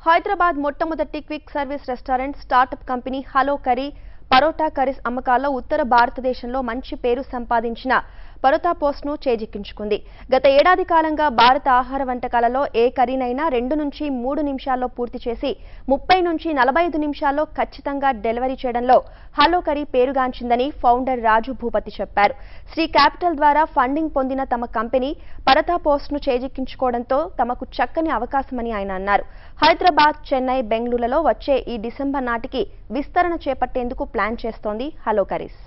హైదరాబాద్ మొట్టమొదటి quick service restaurant startup company hello curry parotta curries అమ్మకాల్లో ఉత్తర భారతదేశంలో మంచి పేరు సంపాదించిన పరోటా పోస్ట్ను చేజిక్కించుకుంది గత ఏడాది కాలంగా భారత ఆహార వంటకాలలో ఏ కర్రీనైనా రెండు నుంచి మూడు నిమిషాల్లో పూర్తి చేసి ముప్పై నుంచి నలభై ఐదు నిమిషాల్లో ఖచ్చితంగా డెలివరీ చేయడంలో హలో కర్రీ పేరుగాంచిందని ఫౌండర్ రాజు భూపతి చెప్పారు శ్రీ క్యాపిటల్ ద్వారా ఫండింగ్ పొందిన తమ కంపెనీ పరతా పోస్ట్ను చేజిక్కించుకోవడంతో తమకు చక్కని అవకాశమని ఆయన అన్నారు హైదరాబాద్ చెన్నై బెంగళూరులలో వచ్చే ఈ డిసెంబర్ నాటికి విస్తరణ చేపట్టేందుకు ప్లాన్ చేస్తోంది హలో కర్రీస్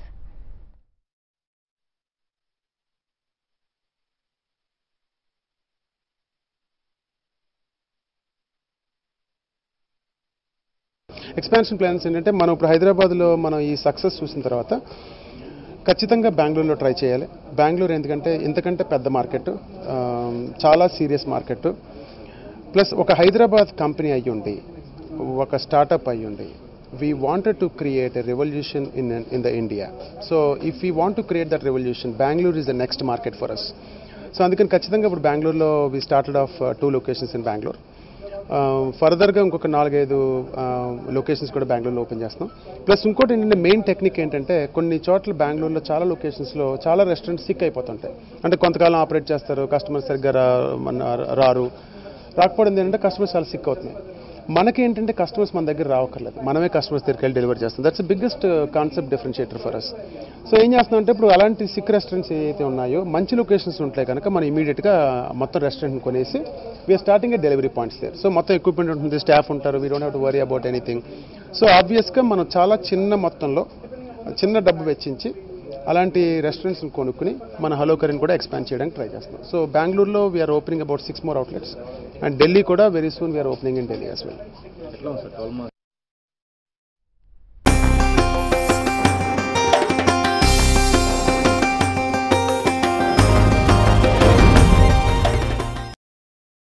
ఎక్స్పాన్షన్ ప్లాన్స్ ఏంటంటే మనం ఇప్పుడు హైదరాబాద్లో మనం ఈ సక్సెస్ చూసిన తర్వాత ఖచ్చితంగా బెంగళూరులో ట్రై చేయాలి బెంగళూరు ఎందుకంటే ఇంతకంటే పెద్ద మార్కెట్ చాలా సీరియస్ మార్కెట్ ప్లస్ ఒక హైదరాబాద్ కంపెనీ అయ్యి ఉండి ఒక స్టార్టప్ అయ్యి ఉండి we wanted to create a revolution in in the India so if we want to create that revolution Bengaluru is the next market for us so అందుకని ఖచ్చితంగా ఇప్పుడు బెంగళూరులో we started off two locations in Bengaluru ఫర్దర్గా ఇంకొక నాలుగైదు locations కూడా బెంగళూరులో open చేస్తాం ప్లస్ ఇంకోటి ఏంటంటే మెయిన్ టెక్నిక్ ఏంటంటే కొన్ని చోట్ల బెంగళూరులో చాలా లొకేషన్స్లో చాలా రెస్టారెంట్స్ సిక్ అయిపోతుంటాయి అంటే కొంతకాలం ఆపరేట్ చేస్తారు కస్టమర్స్ సరిగ్గా రా- మన రారు రాకపోవడం ఏంటంటే కస్టమర్స్ చాలా సిక్ అవుతున్నాయి మనకి ఏంటంటే కస్టమర్స్ మన దగ్గర రావక్కర్లేదు మనమే కస్టమర్స్ దగ్గరికి వెళ్ళి డెలివరీ చేస్తాం that's biggest concept differentiator for us so ఏం చేస్తున్నాం అంటే ఇప్పుడు అలాంటి సిక్ రెస్టారెంట్స్ ఏవైతే ఉన్నాయో మంచి లొకేషన్స్ ఉంటాయి కనుక మనం ఇమీడియట్గా మొత్తం రెస్టారెంట్ కొనేసి we're starting a delivery points there so మొత్తం ఎక్విప్మెంట్ ఉంటుంది స్టాఫ్ ఉంటారు we don't have to worry about anything so ఆబ్వియస్గా మనం చాలా చిన్న మొత్తంలో చిన్న డబ్బు వెచ్చించి అలాంటి రెస్టారెంట్స్ కొనుక్కుని మన హలో కరీని కూడా ఎక్స్పాండ్ చేయడానికి ట్రై చేస్తున్నాం సో బెంగళూరులో we're opening about six more outlets and Delhi కూడా very soon we're opening in Delhi as well ఎట్లా ఉంది సార్ ట్వెల్వ్